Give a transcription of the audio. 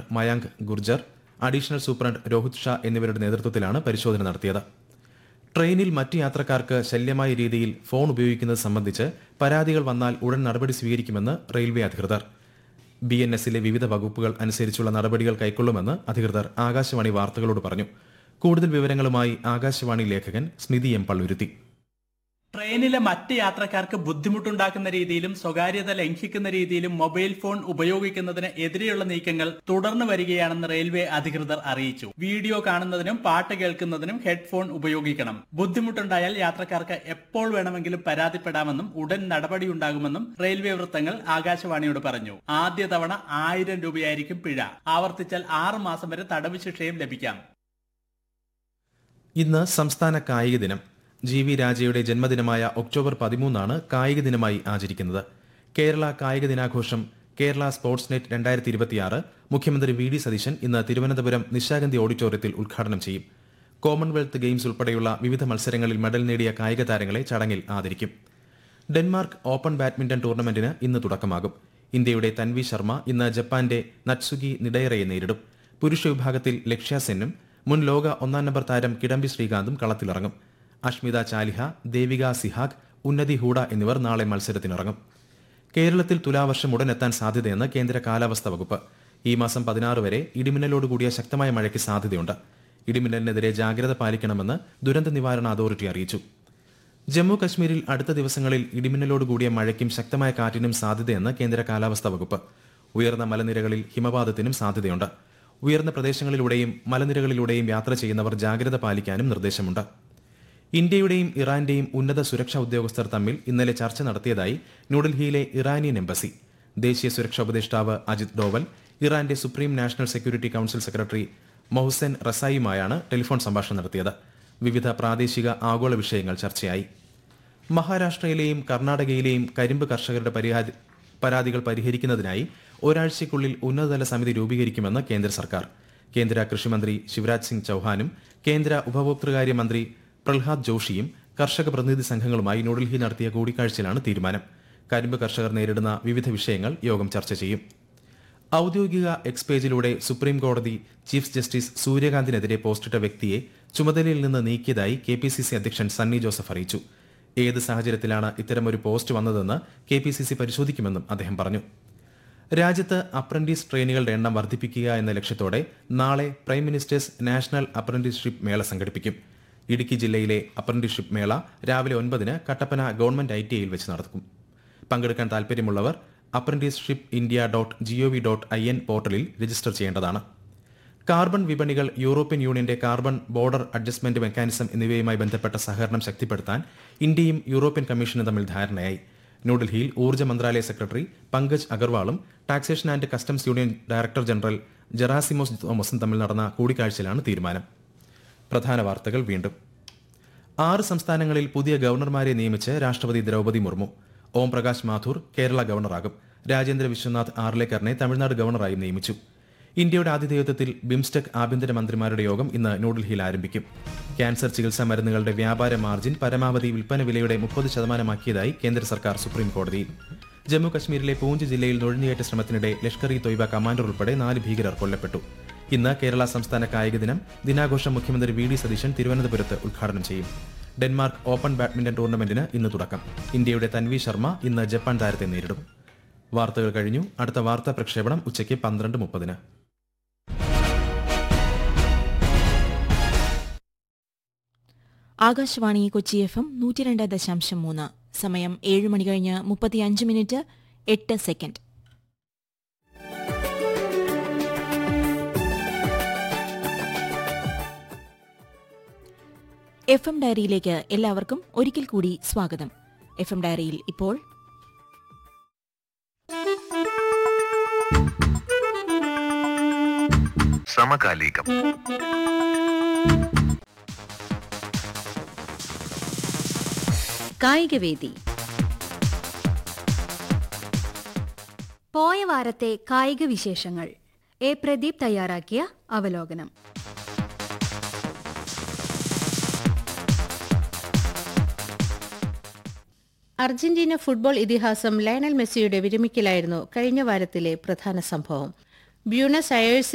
Mayank Gurjar additional superintendent Rohit Shah എന്നിവരുടെ നേതൃത്വത്തിലാണ് പരിശോധന നടത്തിയത് ട്രെയിനിൽ മറ്റ് യാത്രക്കാർക്ക് ശല്യമായ രീതിയിൽ ഫോൺ ഉപയോഗിക്കുന്നത് സംബന്ധിച്ച് പരാതികൾ വന്നാൽ ഉടൻ നടപടി സ്വീകരിക്കുമെന്ന് റെയിൽവേ അധികൃതർ ബി എൻ എസിലെ വിവിധ വകുപ്പുകൾ അനുസരിച്ചുള്ള നടപടികൾ കൈക്കൊള്ളുമെന്ന് അധികൃതർ ആകാശവാണി വാർത്തകളോട് പറഞ്ഞു കൂടുതൽ വിവരങ്ങളുമായി ആകാശവാണി ലേഖകൻ സ്മിതി എം പള്ളുരുത്തി ട്രെയിനിലെ മറ്റ് യാത്രക്കാർക്ക് ബുദ്ധിമുട്ടുണ്ടാക്കുന്ന രീതിയിലും സ്വകാര്യത ലംഘിക്കുന്ന രീതിയിലും മൊബൈൽ ഫോൺ ഉപയോഗിക്കുന്നതിന് എതിരെയുള്ള നീക്കങ്ങൾ തുടർന്നു വരികയാണെന്ന് റെയിൽവേ അധികൃതർ അറിയിച്ചു വീഡിയോ കാണുന്നതിനും പാട്ട് കേൾക്കുന്നതിനും ഹെഡ്ഫോൺ ഉപയോഗിക്കണം ബുദ്ധിമുട്ടുണ്ടായാൽ യാത്രക്കാർക്ക് എപ്പോൾ വേണമെങ്കിലും പരാതിപ്പെടാമെന്നും ഉടൻ നടപടിയുണ്ടാകുമെന്നും റെയിൽവേ വൃത്തങ്ങൾ ആകാശവാണിയോട് പറഞ്ഞു ആദ്യ തവണ ആയിരം രൂപയായിരിക്കും പിഴ ആവർത്തിച്ചാൽ ആറ് മാസം വരെ തടവ് ശിക്ഷയും ലഭിക്കാം ഇന്ന് സംസ്ഥാന കായിക ദിനം ജി വി രാജയുടെ ജന്മദിനമായ ഒക്ടോബർ പതിമൂന്നാണ് കായിക ദിനമായി ആചരിക്കുന്നത് കേരള കായിക ദിനാഘോഷം കേരള സ്പോർട്സ് നെറ്റ് രണ്ടായിരത്തി ഇരുപത്തിയാറ് മുഖ്യമന്ത്രി വി ഡി സതീശൻ ഇന്ന് തിരുവനന്തപുരം നിശാഗന്ധി ഓഡിറ്റോറിയത്തിൽ ഉദ്ഘാടനം ചെയ്യും കോമൺവെൽത്ത് ഗെയിംസ് ഉൾപ്പെടെയുള്ള വിവിധ മത്സരങ്ങളിൽ മെഡൽ നേടിയ കായിക താരങ്ങളെ ചടങ്ങിൽ ആദരിക്കും ഡെൻമാർക്ക് ഓപ്പൺ ബാഡ്മിന്റൺ ടൂർണമെന്റിന് ഇന്ന് തുടക്കമാകും ഇന്ത്യയുടെ തൻവി ശർമ്മ ഇന്ന് ജപ്പാന്റെ നത്സുഗി നിഡയറയെ നേരിടും പുരുഷ വിഭാഗത്തിൽ ലക്ഷ്യ സെന്നും മുൻ ലോക ഒന്നാം നമ്പർ താരം കിഡംബി ശ്രീകാന്തും കളത്തിലിറങ്ങും അഷ്മിത ചാലിഹ ദേവിക സിഹാഗ് ഉന്നതി ഹൂഡ എന്നിവർ നാളെ മത്സരത്തിനിറങ്ങും കേരളത്തിൽ തുലാവർഷം ഉടൻ എത്താൻ സാധ്യതയെന്ന് കേന്ദ്ര കാലാവസ്ഥാ വകുപ്പ് ഈ മാസം പതിനാറ് വരെ ഇടിമിന്നലോടുകൂടിയ ശക്തമായ മഴയ്ക്ക് സാധ്യതയുണ്ട് ഇടിമിന്നലിനെതിരെ ജാഗ്രത പാലിക്കണമെന്ന് ദുരന്ത നിവാരണ അതോറിറ്റി അറിയിച്ചു ജമ്മു കശ്മീരിൽ അടുത്ത ദിവസങ്ങളിൽ ഇടിമിന്നലോടുകൂടിയ മഴയ്ക്കും ശക്തമായ കാറ്റിനും സാധ്യതയെന്ന് കേന്ദ്ര കാലാവസ്ഥാ വകുപ്പ് ഉയർന്ന മലനിരകളിൽ ഹിമപാതത്തിനും സാധ്യതയുണ്ട് ഉയർന്ന പ്രദേശങ്ങളിലൂടെയും മലനിരകളിലൂടെയും യാത്ര ചെയ്യുന്നവർ ജാഗ്രത പാലിക്കാനും നിർദ്ദേശമുണ്ട് ഇന്ത്യയുടെയും ഇറാന്റെയും ഉന്നത സുരക്ഷാ ഉദ്യോഗസ്ഥർ തമ്മിൽ ഇന്നലെ ചർച്ച നടത്തിയതായി ന്യൂഡൽഹിയിലെ ഇറാനിയൻ എംബസി ദേശീയ സുരക്ഷാ ഉപദേഷ്ടാവ് അജിത് ഡോവൽ ഇറാന്റെ supreme national security council secretary Mohsen റസായിയുമായാണ് ടെലിഫോൺ സംഭാഷണം നടത്തിയത് വിവിധ പ്രാദേശിക ആഗോള വിഷയങ്ങൾ ചർച്ചയായി മഹാരാഷ്ട്രയിലെയും കർണാടകയിലെയും കരിമ്പ് കർഷകരുടെ പരിഹാര പരാതികൾ പരിഹരിക്കുന്നതിനായി ഒരാഴ്ചയ്ക്കുള്ളിൽ ഉന്നതതല സമിതി രൂപീകരിക്കുമെന്ന് കേന്ദ്ര സർക്കാർ കേന്ദ്ര കൃഷിമന്ത്രി ശിവരാജ് സിംഗ് ചൌഹാനും കേന്ദ്ര ഉപഭോക്തൃകാര്യ മന്ത്രി പ്രഹ്ലാദ് ജോഷിയും കർഷക പ്രതിനിധി സംഘങ്ങളുമായി ന്യൂഡൽഹി നടത്തിയ കൂടിക്കാഴ്ചയിലാണ് തീരുമാനം കരിമ്പ് കർഷകർ നേരിടുന്ന വിവിധ വിഷയങ്ങൾ യോഗം ചർച്ച ചെയ്യും ഔദ്യോഗിക എക്സ് പേജിലൂടെ സുപ്രീം കോടതി ചീഫ് ജസ്റ്റിസ് സൂര്യകാന്തിനെതിരെ പോസ്റ്റിട്ട വ്യക്തിയെ ചുമതലയിൽ നിന്ന് നീക്കിയതായി കെ പി സി സി അധ്യക്ഷൻ സണ്ണി ജോസഫ് അറിയിച്ചു ഏത് സാഹചര്യത്തിലാണ് ഇത്തരമൊരു പോസ്റ്റ് വന്നതെന്ന് കെ പി സി സി പരിശോധിക്കുമെന്നും അദ്ദേഹം പറഞ്ഞു രാജ്യത്ത് അപ്രന്റീസ് ട്രെയിനുകളുടെ എണ്ണം വർദ്ധിപ്പിക്കുക എന്ന ലക്ഷ്യത്തോടെ നാളെ പ്രൈം മിനിസ്റ്റേഴ്സ് നാഷണൽ അപ്രന്റീസ്ഷിപ്പ് മേള സംഘടിപ്പിക്കും ഇടുക്കി ജില്ലയിലെ അപ്രന്റീസ്ഷിപ്പ് മേള രാവിലെ ഒൻപതിന് കട്ടപ്പന ഗവൺമെന്റ് ഐ ടി ഐയിൽ വെച്ച് നടക്കും പങ്കെടുക്കാൻ താൽപ്പര്യമുള്ളവർ apprenticeship India dot GOV dot I N പോർട്ടലിൽ രജിസ്റ്റർ ചെയ്യേണ്ടതാണ് കാർബൺ വിപണികൾ യൂറോപ്യൻ യൂണിയന്റെ കാർബൺ ബോർഡർ അഡ്ജസ്റ്റ്മെന്റ് മെക്കാനിസം എന്നിവയുമായി ബന്ധപ്പെട്ട സഹകരണം ശക്തിപ്പെടുത്താൻ ഇന്ത്യയും യൂറോപ്യൻ കമ്മീഷനും തമ്മിൽ ധാരണയായി ന്യൂഡൽഹിയിൽ ഊർജ്ജ മന്ത്രാലയ സെക്രട്ടറി പങ്കജ് അഗർവാളും taxation and customs union director general Gerasimos തോമസും തമ്മിൽ നടന്ന കൂടിക്കാഴ്ചയിലാണ് തീരുമാനം പ്രധാന വാർത്തകൾ വീണ്ടും ആറ് സംസ്ഥാനങ്ങളിൽ പുതിയ ഗവർണർമാരെ നിയമിച്ച് രാഷ്ട്രപതി ദ്രൗപദി മുർമു ഓം പ്രകാശ് മാഥൂർ കേരള ഗവർണറാകും രാജേന്ദ്ര വിശ്വനാഥ് ആർലേക്കറിനെ തമിഴ്നാട് ഗവർണറായും നിയമിച്ചു ഇന്ത്യയുടെ ആതിഥേയത്വത്തിൽ ബിംസ്റ്റെക് ആഭ്യന്തര മന്ത്രിമാരുടെ യോഗം ഇന്ന് ന്യൂഡൽഹിയിൽ ആരംഭിക്കും ക്യാൻസർ ചികിത്സാ മരുന്നുകളുടെ വ്യാപാര മാർജിൻ പരമാവധി വിൽപ്പന വിലയുടെ മുപ്പത് ശതമാനമാക്കിയതായി കേന്ദ്ര സർക്കാർ സുപ്രീം കോടതിയിൽ ജമ്മു കശ്മീരിലെ പൂഞ്ച് ജില്ലയിൽ നുഴഞ്ഞുകയറ്റ ശ്രമത്തിനിടെ ലഷ്കർ ഇ തൊയ്ബ കമാൻഡർ ഉൾപ്പെടെ നാല് ഭീകരർ കൊല്ലപ്പെട്ടു ഇന്ന് കേരള സംസ്ഥാന കായിക ദിനം ദിനാഘോഷം മുഖ്യമന്ത്രി വി ഡി സതീശൻ തിരുവനന്തപുരത്ത് ഉദ്ഘാടനം ചെയ്യും ഡെൻമാർക്ക് ഓപ്പൺ ബാഡ്മിന്റൺ ടൂർണമെന്റിന് ഇന്ന് തുടക്കം ഇന്ത്യയുടെ തൻവി ശർമ്മ ഇന്ന് ജപ്പാൻ താരത്തെ നേരിടും വാർത്തകൾ കഴിഞ്ഞു അടുത്ത വാർത്താ പ്രക്ഷേപണം ഉച്ചയ്ക്ക് പന്ത്രണ്ട് മുപ്പതിന് ആകാശവാണി കൊച്ചി എഫ് എം നൂറ്റി രണ്ട് ദശാംശം മൂന്ന് സമയം ഏഴ് മണി കഴിഞ്ഞ് മുപ്പത്തിയഞ്ച് മിനിറ്റ് എട്ട് സെക്കൻഡ് എഫ് എം ഡയറിയിലേക്ക് എല്ലാവർക്കും ഒരിക്കൽ കൂടി സ്വാഗതം എഫ് എം ഡയറിയിൽ ഇപ്പോൾ സമകാലികം കായികവേദി പോയ വാരത്തെ കായിക വിശേഷങ്ങൾ എ പ്രദീപ് തയ്യാറാക്കിയ അവലോകനം അർജന്റീന ഫുട്ബോൾ ഇതിഹാസം ലയണൽ മെസ്സിയുടെ വിരമിക്കലായിരുന്നു കഴിഞ്ഞ വാരത്തിലെ പ്രധാന സംഭവം ബ്യൂണസ് അയേഴ്സിൽ